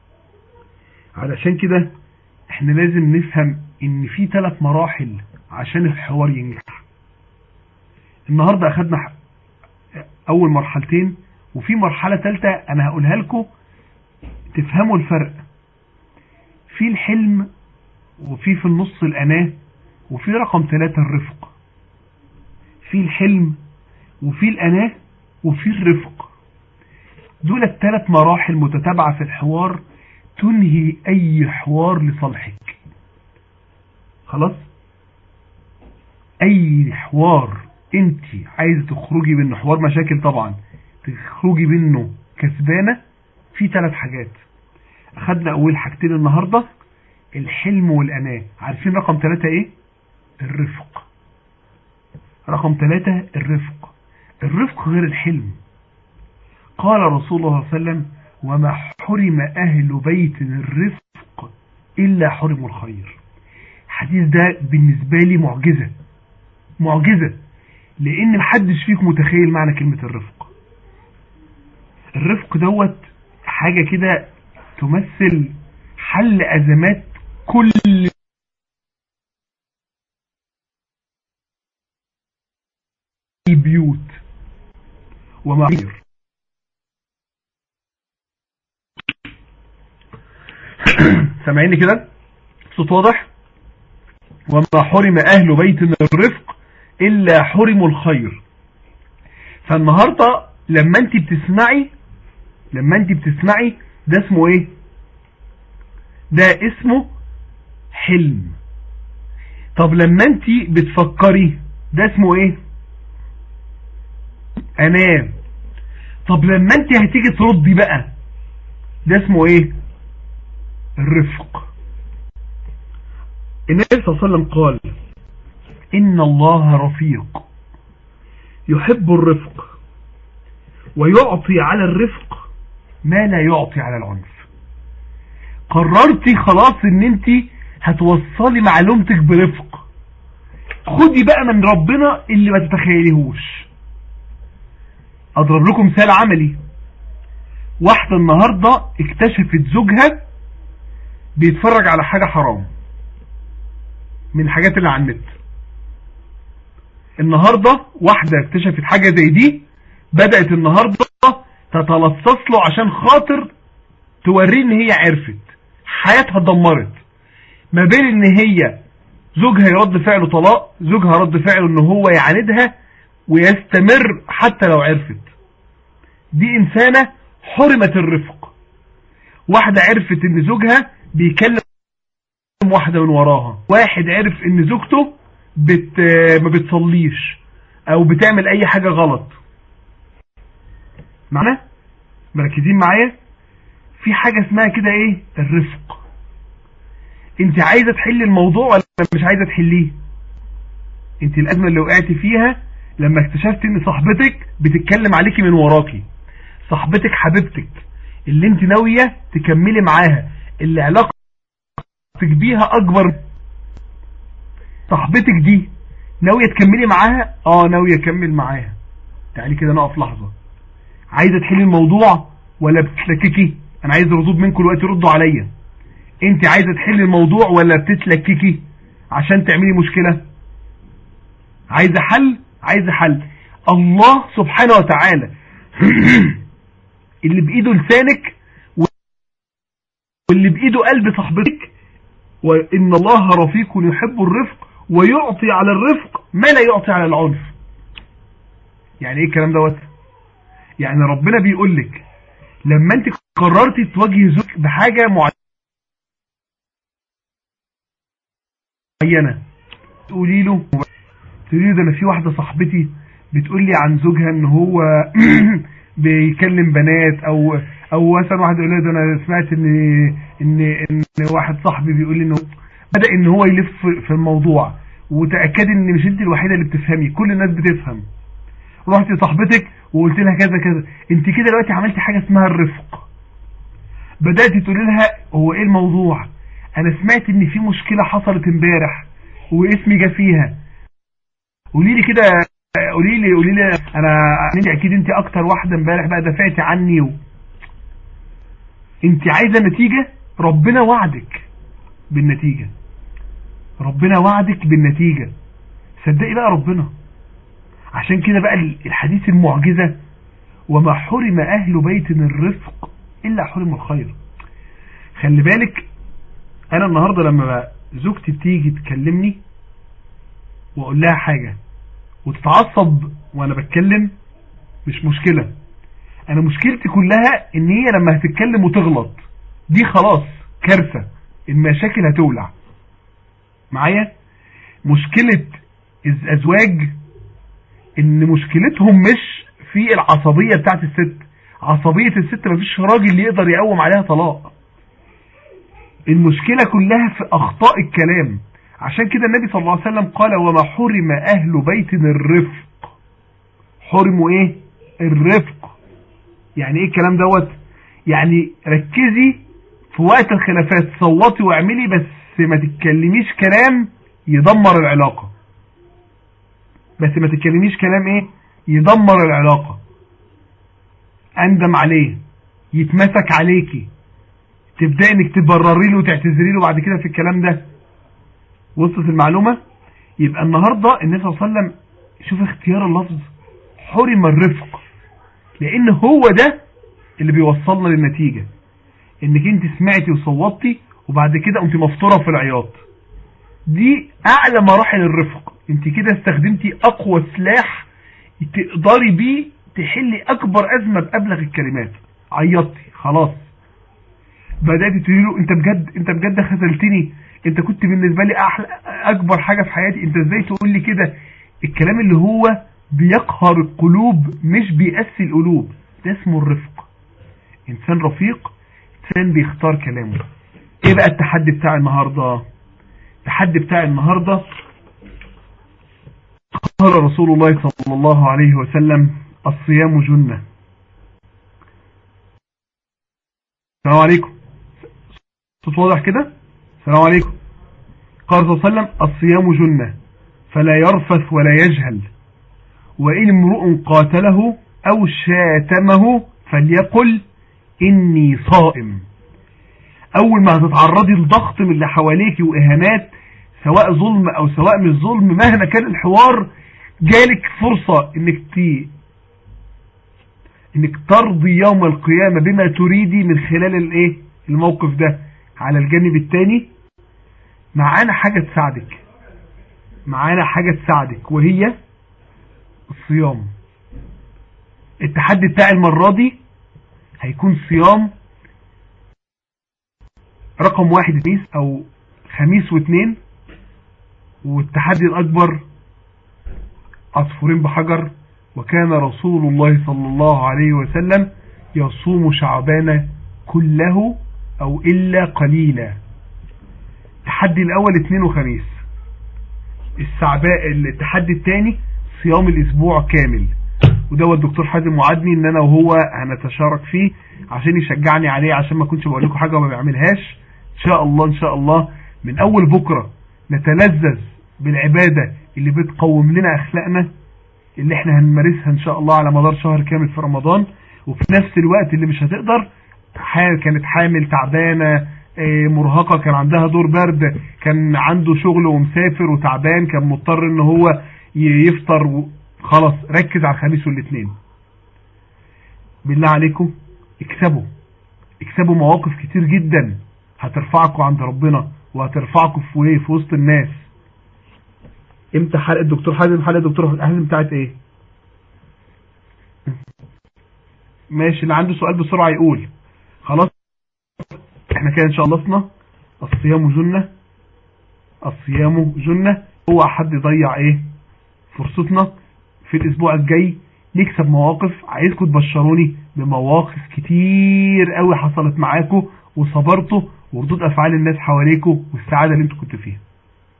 علشان كده احنا لازم نفهم ان في ثلاث مراحل عشان الحوار ينجح النهاردة اخدنا اول مرحلتين وفي مرحلة ثالثة انا هقولها لكم تفهموا الفرق في الحلم وفي في النص الاناه وفي رقم ثلاثة الرفق في الحلم وفي الاناه وفي الرفق دول الثلاث مراحل متتابعة في الحوار تنهي اي حوار لصالحك خلاص اي حوار انت عايزه تخرجي منه حوار مشاكل طبعا تخرجي منه كسبانة في ثلاث حاجات اخدنا اول حاجتين النهاردة الحلم والاناه عارفين رقم ثلاثة ايه الرفق رقم ثلاثة الرفق الرفق غير الحلم قال رسول الله صلى الله عليه وسلم وما حرم أهل بيت الرفق إلا حرموا الخير الحديث ده بالنسبة لي معجزة معجزة لأن محدش فيكم متخيل معنى كلمة الرفق الرفق دوت حاجة كده تمثل حل أزمات كل البيوت ومعير سامعيني كده صوت واضح وما حرم أهل بيت من الرفق إلا حرموا الخير فالنهاردة لما انت بتسمعي لما انت بتسمعي ده اسمه ايه ده اسمه حلم طب لما انت بتفكري ده اسمه ايه انام طب لما انت هتيجي تردي بقى ده اسمه ايه الرفق النبي صلى الله عليه وسلم قال إن الله رفيق يحب الرفق ويعطي على الرفق ما لا يعطي على العنف قررتي خلاص ان انت هتوصلي معلومتك برفق خدي بقى من ربنا اللي ما تتخيليهوش اضرب لكم مثال عملي واحدة النهاردة اكتشفت زوجها بيتفرج على حاجة حرام من الحاجات اللي على النت النهاردة واحدة اكتشفت حاجة زي دي بدأت النهاردة تتلصص له عشان خاطر توريه ان هي عرفت حياتها اتدمرت ما بين ان هي زوجها يرد فعله طلاق زوجها رد فعله ان هو يعاندها ويستمر حتى لو عرفت دي انسانة حرمت الرفق واحدة عرفت ان زوجها بيكلم واحدة من وراها واحد عرف ان زوجته بت... ما بتصليش او بتعمل اي حاجة غلط معنا مركزين معايا في حاجة اسمها كده ايه الرفق انت عايزة تحل الموضوع ولا مش عايزة تحليه انت الازمة اللي وقعت فيها لما اكتشفت ان صاحبتك بتتكلم عليكي من وراكي صاحبتك حبيبتك اللي انت ناوية تكملي معاها اللي علاقتك بيها اكبر صاحبتك دي ناوية تكملي معاها اه ناوية اكمل معاها تعالي كده نقف لحظة عايزة تحلي الموضوع ولا بتتلككي انا عايز ردود منكم دلوقتي ردوا عليا انت عايزة تحلي الموضوع ولا بتتلككي عشان تعملي مشكلة عايزة حل عايزة حل الله سبحانه وتعالى اللي بايده لسانك واللي بايده قلب صاحبتك وان الله رفيق يحب الرفق ويعطي على الرفق ما لا يعطي على العنف يعني ايه الكلام دوت يعني ربنا بيقول لك لما انت قررتي تواجهي زوجك بحاجة معينة تقولي له تقولي له ده انا في واحدة صاحبتي بتقول لي عن زوجها ان هو بيكلم بنات او او مثلا واحد يقول لها ده انا سمعت ان ان ان واحد صاحبي بيقول لي انه بدا ان هو يلف في الموضوع وتاكدي ان مش انت الوحيده اللي بتفهمي كل الناس بتفهم رحت لصاحبتك وقلت لها كذا كذا انت كده دلوقتي عملتي حاجه اسمها الرفق بدات تقولي لها هو ايه الموضوع انا سمعت ان في مشكله حصلت امبارح واسمي جه فيها قولي لي كده قولي لي قولي لي انا انت اكيد انت اكتر واحده امبارح بقى دفعتي عني و... انت عايزه نتيجه ربنا وعدك بالنتيجه ربنا وعدك بالنتيجه صدقي بقى ربنا عشان كده بقى الحديث المعجزه وما حرم اهل بيت الرفق الا حرم الخير خلي بالك انا النهارده لما زوجتي بتيجي تكلمني واقول لها حاجه وتتعصب وانا بتكلم مش مشكلة انا مشكلتي كلها ان هي لما هتتكلم وتغلط دي خلاص كارثة المشاكل هتولع معايا مشكلة الازواج ان مشكلتهم مش في العصبية بتاعت الست عصبية الست مفيش راجل يقدر يقوم عليها طلاق المشكلة كلها في اخطاء الكلام عشان كده النبي صلى الله عليه وسلم قال وما حرم أهل بيت الرفق حرموا ايه الرفق يعني ايه الكلام دوت يعني ركزي في وقت الخلافات صوتي واعملي بس ما تتكلميش كلام يدمر العلاقة بس ما تتكلميش كلام ايه يدمر العلاقة اندم عليه يتمسك عليكي تبدأ انك تبرري له وتعتذري له بعد كده في الكلام ده وصلت المعلومة يبقى النهاردة النبي صلى الله عليه وسلم شوف اختيار اللفظ حرم الرفق لان هو ده اللي بيوصلنا للنتيجة انك انت سمعتي وصوتي وبعد كده قمت مفطورة في العياط دي اعلى مراحل الرفق انت كده استخدمتي اقوى سلاح تقدري بيه تحلي اكبر ازمة بابلغ الكلمات عيطتي خلاص بدأت تقولي له انت بجد انت بجد خذلتني انت كنت بالنسبة لي احلى اكبر حاجة في حياتي انت ازاي تقول لي كده الكلام اللي هو بيقهر القلوب مش بيأسي القلوب ده اسمه الرفق انسان رفيق انسان بيختار كلامه ايه بقى التحدي بتاع النهاردة التحدي بتاع النهاردة قال رسول الله صلى الله عليه وسلم الصيام جنة السلام عليكم صوت واضح كده السلام عليكم قال صلى الله عليه وسلم الصيام جنة فلا يرفث ولا يجهل وإن امرؤ قاتله أو شاتمه فليقل إني صائم أول ما هتتعرضي لضغط من اللي حواليك وإهانات سواء ظلم أو سواء مش ظلم مهما كان الحوار جالك فرصة إنك تي إنك ترضي يوم القيامة بما تريدي من خلال الإيه الموقف ده على الجانب الثاني معانا حاجة تساعدك معانا حاجة تساعدك وهي الصيام التحدي بتاع المرة دي هيكون صيام رقم واحد خميس او خميس واثنين والتحدي الاكبر عصفورين بحجر وكان رسول الله صلى الله عليه وسلم يصوم شعبان كله او الا قليلا التحدي الاول اثنين وخميس السعباء التحدي الثاني صيام الاسبوع كامل وده الدكتور حازم وعدني ان انا وهو هنتشارك فيه عشان يشجعني عليه عشان ما كنتش بقول لكم حاجه وما بعملهاش ان شاء الله ان شاء الله من اول بكره نتلذذ بالعباده اللي بتقوم لنا اخلاقنا اللي احنا هنمارسها ان شاء الله على مدار شهر كامل في رمضان وفي نفس الوقت اللي مش هتقدر كانت حامل تعبانه مرهقه كان عندها دور برد كان عنده شغل ومسافر وتعبان كان مضطر ان هو يفطر خلاص ركز على الخميس والاثنين بالله عليكم اكسبوا اكسبوا مواقف كتير جدا هترفعكم عند ربنا وهترفعكم في ايه في وسط الناس امتى حلقه الدكتور حازم حلقه الدكتور حازم بتاعت ايه ماشي اللي عنده سؤال بسرعه يقول خلاص احنا كده ان شاء الله وصلنا الصيام جنه الصيام جنه هو حد يضيع ايه فرصتنا في الاسبوع الجاي نكسب مواقف عايزكم تبشروني بمواقف كتير قوي حصلت معاكم وصبرتوا وردود افعال الناس حواليكم والسعاده اللي انتوا كنتوا فيها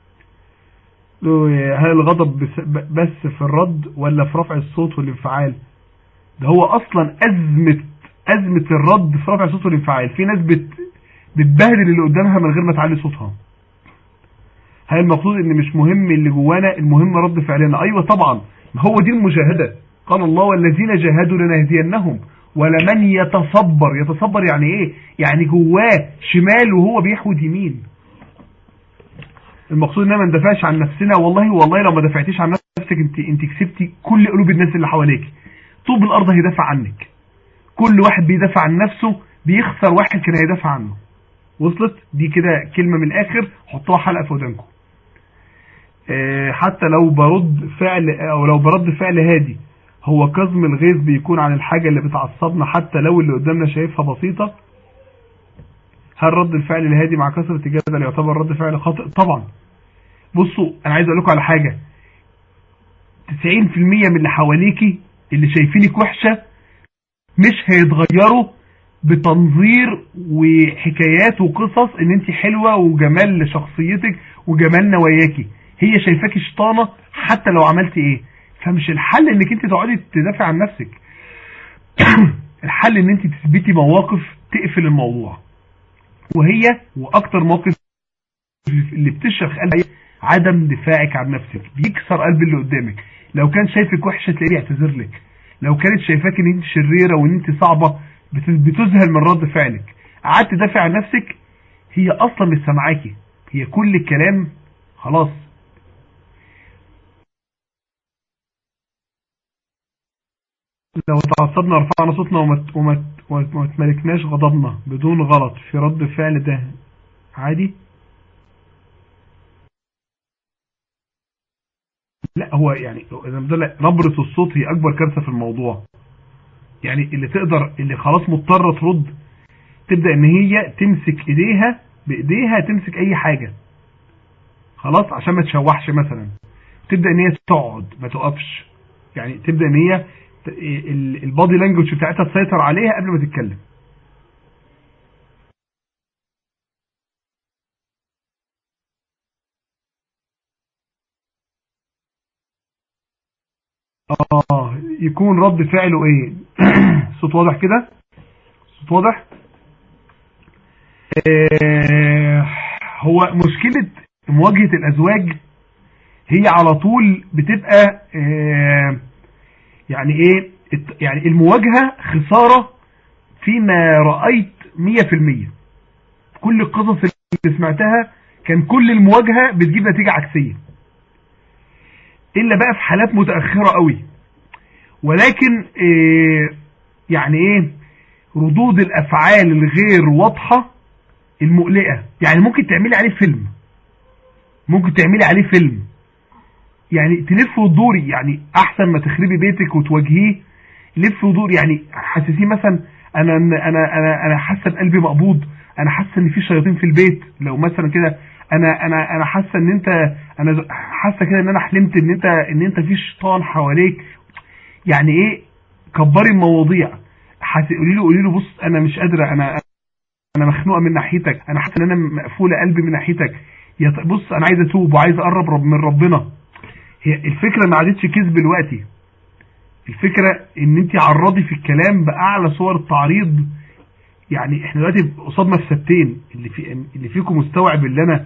هل الغضب بس في الرد ولا في رفع الصوت والانفعال ده هو اصلا ازمه ازمه الرد في رفع الصوت والانفعال في ناس بت بتبهدل اللي قدامها من غير ما تعلي صوتها هل المقصود ان مش مهم اللي جوانا المهم رد فعلنا ايوه طبعا هو دي المجاهده قال الله والذين جاهدوا لنهدينهم ولمن يتصبر يتصبر يعني ايه يعني جواه شمال وهو بيحود يمين المقصود ان ما ندافعش عن نفسنا والله والله لو ما دافعتيش عن نفسك انت انت كسبتي كل قلوب الناس اللي حواليك طوب الارض هيدافع عنك كل واحد بيدافع عن نفسه بيخسر واحد كان هيدافع عنه وصلت دي كده كلمة من الاخر حطوها حلقة في ودانكم اه حتى لو برد فعل او لو برد فعل هادي هو كظم الغيظ بيكون عن الحاجة اللي بتعصبنا حتى لو اللي قدامنا شايفها بسيطة هل رد الفعل الهادي مع كثرة الجدل يعتبر رد فعل خاطئ طبعا بصوا انا عايز اقول لكم على حاجة 90% من اللي حواليكي اللي شايفينك وحشة مش هيتغيروا بتنظير وحكايات وقصص ان انت حلوة وجمال لشخصيتك وجمال نواياكي هي شايفاكي شيطانة حتى لو عملتي ايه فمش الحل انك انت تقعدي تدافع عن نفسك الحل ان انت تثبتي مواقف تقفل الموضوع وهي واكتر موقف اللي بتشرخ قلبك عدم دفاعك عن نفسك بيكسر قلب اللي قدامك لو كان شايفك وحشه تلاقيه يعتذر لك لو كانت شايفاك ان انت شريره وان انت صعبه بتذهل من رد فعلك قعدت تدافع عن نفسك هي اصلا مش سامعاكي هي كل الكلام خلاص لو تعصبنا رفعنا صوتنا وما وما وما تملكناش غضبنا بدون غلط في رد فعل ده عادي لا هو يعني نبرة الصوت هي اكبر كارثة في الموضوع يعني اللي تقدر اللي خلاص مضطرة ترد تبدأ ان هي تمسك ايديها بايديها تمسك اي حاجة خلاص عشان ما تشوحش مثلا تبدأ ان هي تقعد ما تقفش يعني تبدأ ان هي البادي لانجوج بتاعتها تسيطر عليها قبل ما تتكلم اه يكون رد فعله ايه صوت واضح كده صوت واضح آه، هو مشكلة مواجهة الأزواج هي على طول بتبقى آه، يعني ايه الت- يعني المواجهة خسارة فيما رأيت مية في المية كل القصص اللي سمعتها كان كل المواجهة بتجيب نتيجة عكسية إلا بقى في حالات متأخرة قوي ولكن إيه يعني ايه ردود الأفعال الغير واضحة المقلقة يعني ممكن تعملي عليه فيلم ممكن تعملي عليه فيلم يعني تلف وتدوري يعني احسن ما تخربي بيتك وتواجهيه لف ودور يعني حسسيه مثلا انا انا انا انا حاسه بقلبي مقبوض انا حاسه ان في شياطين في البيت لو مثلا كده انا انا انا حاسه ان انت انا حاسه كده ان انا حلمت ان انت ان انت في شيطان حواليك يعني ايه كبري المواضيع حس- قولي له قولي له بص انا مش قادره انا انا مخنوقه من ناحيتك انا حاسه ان انا مقفوله قلبي من ناحيتك يا ط- بص انا عايز اتوب وعايز اقرب رب من ربنا هي الفكره ما عادتش كذب دلوقتي الفكره ان انت عرضي في الكلام باعلى صور التعريض يعني احنا دلوقتي قصادنا السبتين اللي في اللي فيكم مستوعب اللي انا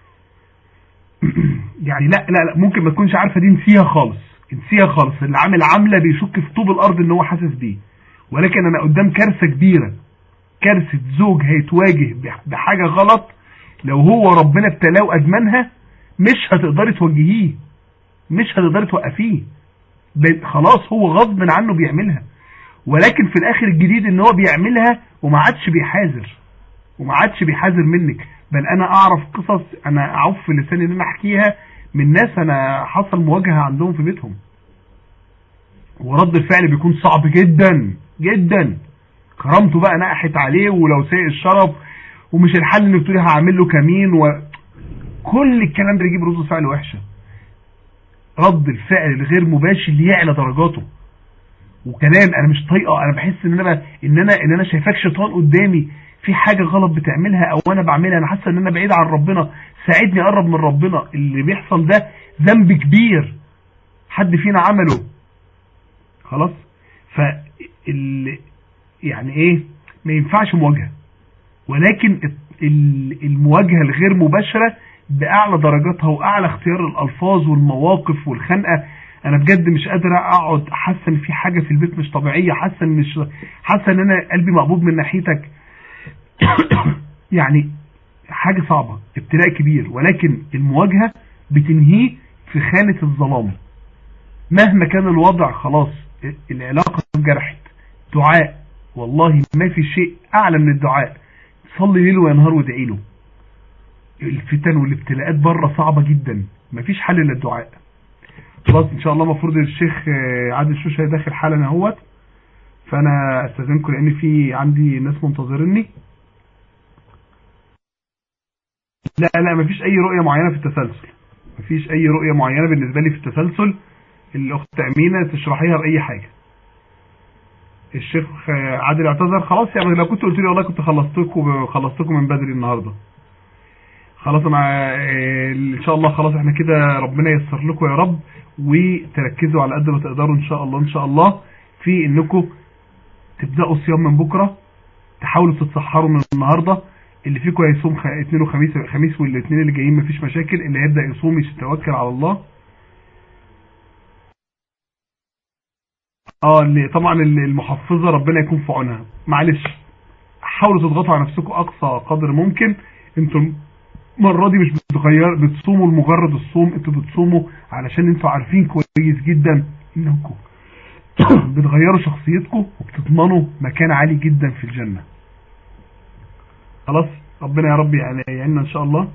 يعني لا لا لا ممكن ما تكونش عارفه دي نسيها خالص نسيها خالص اللي عامل عامله بيشك في طوب الارض ان هو حاسس بيه ولكن انا قدام كارثه كبيره كارثه زوج هيتواجه بح- بحاجه غلط لو هو ربنا ابتلاه وادمنها مش هتقدري توجهيه مش هتقدري توقفيه ب- خلاص هو غصب عنه بيعملها ولكن في الاخر الجديد ان هو بيعملها وما عادش بيحاذر وما عادش بيحاذر منك بل انا اعرف قصص انا اعوف في لساني ان انا احكيها من ناس انا حصل مواجهه عندهم في بيتهم ورد الفعل بيكون صعب جدا جدا كرامته بقى نقحت عليه ولو سيء الشرف ومش الحل انك تقولي هعمل له كمين وكل الكلام ده يجيب ردود فعل وحشه رد الفعل الغير مباشر اللي يعلى درجاته وكلام انا مش طايقه انا بحس ان انا ان انا ان انا شايفاك شيطان قدامي في حاجه غلط بتعملها او انا بعملها انا حاسه ان انا بعيد عن ربنا ساعدني اقرب من ربنا اللي بيحصل ده ذنب كبير حد فينا عمله خلاص ف ال- يعني ايه ما ينفعش مواجهه ولكن ال- المواجهه الغير مباشره باعلى درجاتها واعلى اختيار الالفاظ والمواقف والخنقه انا بجد مش قادر اقعد حاسه ان في حاجه في البيت مش طبيعيه حاسه ان مش حاسه ان انا قلبي مقبوض من ناحيتك يعني حاجه صعبه ابتلاء كبير ولكن المواجهه بتنهيه في خانه الظلام مهما كان الوضع خلاص العلاقه انجرحت دعاء والله ما في شيء اعلى من الدعاء صلي ليل ونهار وادعي له الفتن والابتلاءات بره صعبه جدا مفيش حل الا الدعاء خلاص ان شاء الله المفروض الشيخ آه، عادل الشوشه داخل حالا اهوت فانا استاذنكم لان في عندي ناس منتظريني لا لا مفيش اي رؤيه معينه في التسلسل مفيش اي رؤيه معينه بالنسبه لي في التسلسل الاخت امينه تشرحيها باي حاجه الشيخ آه، عادل اعتذر خلاص يعني لو كنت قلت لي والله كنت خلصتكم خلصتكم من بدري النهارده خلاص انا آه، ان شاء الله خلاص احنا كده ربنا ييسر لكم يا رب وتركزوا على قد ما تقدروا ان شاء الله ان شاء الله في انكم تبداوا صيام من بكره تحاولوا تتسحروا من النهارده اللي فيكم هيصوم خ- اثنين وخميس خميس والاثنين اللي جايين مفيش مشاكل اللي هيبدا يصوم يتوكل على الله اه اللي طبعا اللي- المحفظه ربنا يكون في عونها معلش حاولوا تضغطوا على نفسكم اقصى قدر ممكن انتم المره دي مش بتغير بتصوموا لمجرد الصوم انتوا بتصوموا علشان انتوا عارفين كويس جدا انكم بتغيروا شخصيتكم وبتضمنوا مكان عالي جدا في الجنه خلاص ربنا يا رب يعني يعيننا ان شاء الله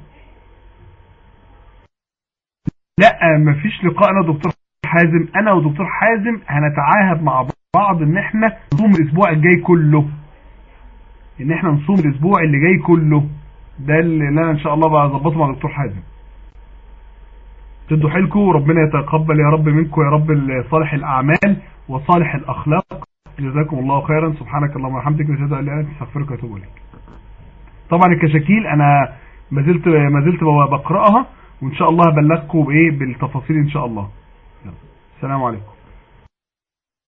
لا مفيش لقاء انا ودكتور حازم انا ودكتور حازم هنتعاهد مع بعض ان احنا نصوم الاسبوع الجاي كله ان احنا نصوم الاسبوع اللي جاي كله ده اللي انا ان شاء الله بقى اظبطه مع دكتور حازم تدوا حيلكم وربنا يتقبل يا رب منكم يا رب صالح الاعمال وصالح الاخلاق جزاكم الله خيرا سبحانك اللهم وبحمدك نشهد ان لا اله الا انت استغفرك واتوب اليك طبعا الكشاكيل انا ما زلت ما زلت بقراها وان شاء الله هبلغكم بايه بالتفاصيل ان شاء الله يلا. السلام عليكم